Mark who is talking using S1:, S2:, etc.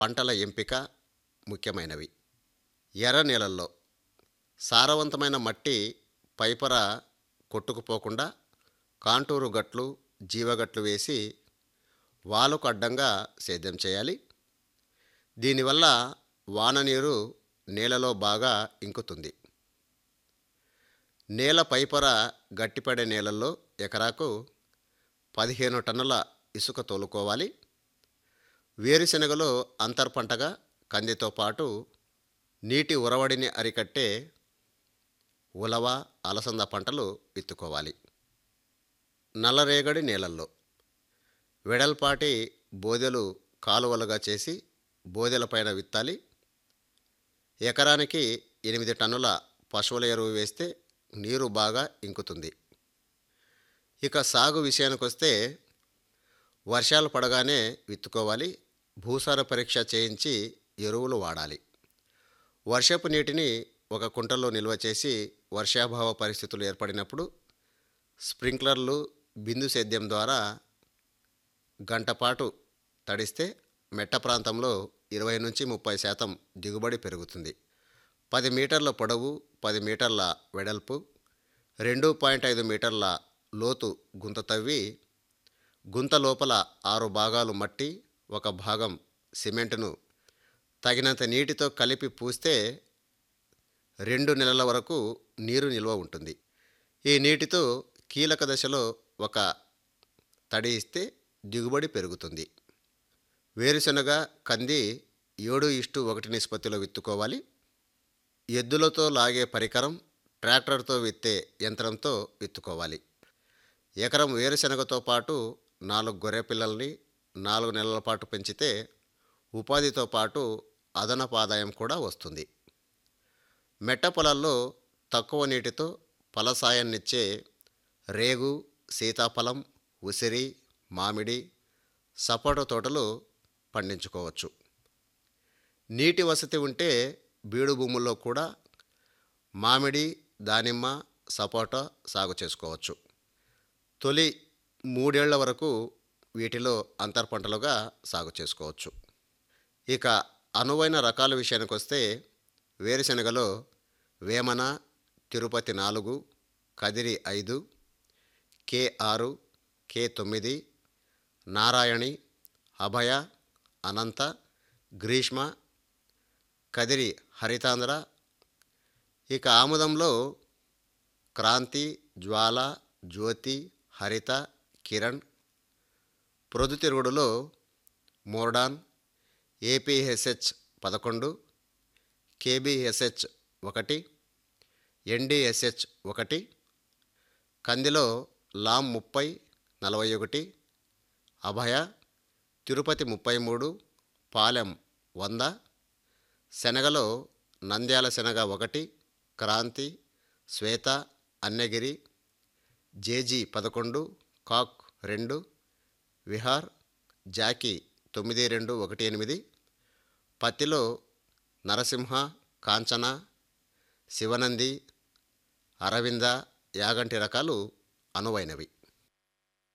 S1: పంటల ఎంపిక ముఖ్యమైనవి ఎర్ర నేలల్లో సారవంతమైన మట్టి పైపర కొట్టుకుపోకుండా కాంటూరు గట్లు జీవగట్లు వేసి వాలుకు అడ్డంగా సేద్యం చేయాలి దీనివల్ల వాన నీరు నేలలో బాగా ఇంకుతుంది నేల పైపర గట్టిపడే నేలల్లో ఎకరాకు పదిహేను టన్నుల ఇసుక తోలుకోవాలి వేరుశెనగలో అంతర్ పంటగా కందితో పాటు నీటి ఉరవడిని అరికట్టే ఉలవ అలసంద పంటలు విత్తుకోవాలి నల్లరేగడి నేలల్లో వెడల్పాటి బోదెలు కాలువలుగా చేసి బోదెలపైన విత్తాలి ఎకరానికి ఎనిమిది టన్నుల పశువుల ఎరువు వేస్తే నీరు బాగా ఇంకుతుంది ఇక సాగు విషయానికి వస్తే వర్షాలు పడగానే విత్తుకోవాలి భూసార పరీక్ష చేయించి ఎరువులు వాడాలి వర్షపు నీటిని ఒక కుంటలో నిల్వ చేసి వర్షాభావ పరిస్థితులు ఏర్పడినప్పుడు స్ప్రింక్లర్లు బిందు సేద్యం ద్వారా గంటపాటు తడిస్తే మెట్ట ప్రాంతంలో ఇరవై నుంచి ముప్పై శాతం దిగుబడి పెరుగుతుంది పది మీటర్ల పొడవు పది మీటర్ల వెడల్పు రెండు పాయింట్ ఐదు మీటర్ల లోతు గుంత తవ్వి గుంత లోపల ఆరు భాగాలు మట్టి ఒక భాగం సిమెంటును తగినంత నీటితో కలిపి పూస్తే రెండు నెలల వరకు నీరు నిల్వ ఉంటుంది ఈ నీటితో కీలక దశలో ఒక తడి ఇస్తే దిగుబడి పెరుగుతుంది వేరుశనగ కంది ఏడు ఇష్టు ఒకటి నిష్పత్తిలో విత్తుకోవాలి ఎద్దులతో లాగే పరికరం ట్రాక్టర్తో విత్తే యంత్రంతో విత్తుకోవాలి ఎకరం వేరుశనగతో పాటు నాలుగు గొర్రె పిల్లల్ని నాలుగు నెలల పాటు పెంచితే ఉపాధితో పాటు అదనపు ఆదాయం కూడా వస్తుంది మెట్ట పొలాల్లో తక్కువ నీటితో ఫలసాయాన్నిచ్చే రేగు సీతాఫలం ఉసిరి మామిడి సపోటా తోటలు పండించుకోవచ్చు నీటి వసతి ఉంటే బీడు భూముల్లో కూడా మామిడి దానిమ్మ సపోటా సాగు చేసుకోవచ్చు తొలి మూడేళ్ల వరకు వీటిలో అంతర్ పంటలుగా సాగు చేసుకోవచ్చు ఇక అనువైన రకాల విషయానికి వస్తే వేరుశనగలో వేమన తిరుపతి నాలుగు కదిరి ఐదు కే ఆరు కే తొమ్మిది నారాయణి అభయ అనంత గ్రీష్మ కదిరి హరితాంధ్ర ఇక ఆముదంలో క్రాంతి జ్వాల జ్యోతి హరిత కిరణ్ ప్రొద్దుతిరుగుడులో మోర్డాన్ ఏపీహెచ్హెచ్ పదకొండు కేబీఎస్హెచ్ ఒకటి ఎన్డిఎస్హెచ్ ఒకటి కందిలో లామ్ ముప్పై నలభై ఒకటి అభయ తిరుపతి ముప్పై మూడు పాలెం వంద శనగలో నంద్యాల శనగ ఒకటి క్రాంతి శ్వేత అన్నగిరి జేజీ పదకొండు కాక్ రెండు విహార్ జాకీ తొమ్మిది రెండు ఒకటి ఎనిమిది పత్తిలో నరసింహ కాంచన శివనంది అరవింద యాగంటి రకాలు అనువైనవి